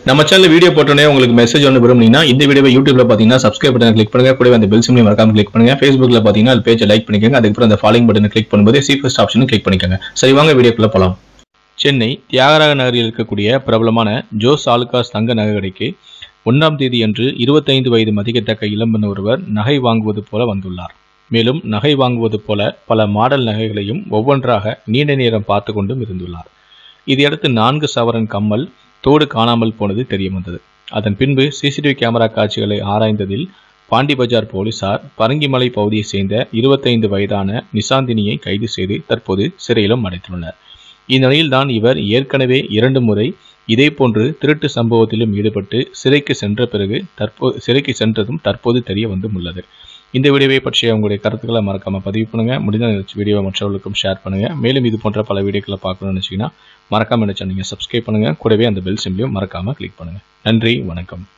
நம்ம channel video போட்டோன்னே உங்களுக்கு மெசேஜ் ஒன்று விரும்புனீங்கன்னா இந்த வீடியோவை யூடியூப்ல பார்த்தீங்கன்னா சப்ஸ்கிரைப் பட்டன் கிளிக் பண்ணுங்க கூடவே அந்த பெல் சிம்லையும் மறக்காம கிளிக் பண்ணுங்க ஃபேஸ்புக்ல பார்த்தீங்கன்னா அது பேஜை லைக் பண்ணிக்கோங்க அதுக்கப்புறம் அந்த ஃபாலோயிங் பட்டனை கிளிக் பண்ணும்போது சி ஃபர்ஸ்ட் ஆப்ஷனும் கிளிக் பண்ணிக்கோங்க சரி வாங்க வீடியோக்குள்ள போலாம் சென்னை தியாகராக நகரில் இருக்கக்கூடிய பிரபலமான ஜோஸ் ஆலுகாஸ் தங்க நகை கடைக்கு ஒன்றாம் தேதி அன்று இருபத்தைந்து வயது மதிக்கத்தக்க இளம்பெண் ஒருவர் நகை வாங்குவது போல வந்துள்ளார் மேலும் நகை வாங்குவது போல பல மாடல் நகைகளையும் ஒவ்வொன்றாக நீண்ட நேரம் பார்த்து கொண்டும் இருந்துள்ளார் இதையடுத்து நான்கு சவரன் கம்மல் தோடு காணாமல் போனது தெரிய வந்தது அதன் பின்பு சிசிடிவி கேமரா காட்சிகளை ஆராய்ந்ததில் பாண்டி பஜார் போலீசார் பரங்கிமலை பகுதியைச் சேர்ந்த இருபத்தைந்து வயதான நிசாந்தினியை கைது செய்து தற்போது சிறையிலும் அடைத்துள்ளனர் இந்நிலையில்தான் இவர் ஏற்கனவே இரண்டு முறை இதேபோன்று திருட்டு சம்பவத்திலும் ஈடுபட்டு சிறைக்கு சென்ற பிறகு தற்போது சிறைக்கு சென்றதும் தற்போது தெரிய வந்தும் உள்ளது இந்த வீடியோவை பற்றிய உங்களுடைய கருத்துக்களை மறக்காம பதிவு பண்ணுங்க முடிந்த இந்த வீடியோவை மற்றவர்களுக்கும் ஷேர் பண்ணுங்க மேலும் இது போன்ற பல வீடியோக்களை பார்க்கணும்னு நினைச்சீங்கன்னா மறக்காம என்ன சேனலை சப்ஸ்கிரைப் பண்ணுங்க கூடவே அந்த பெல் சிம்லையும் மறக்காம கிளிக் பண்ணுங்க நன்றி வணக்கம்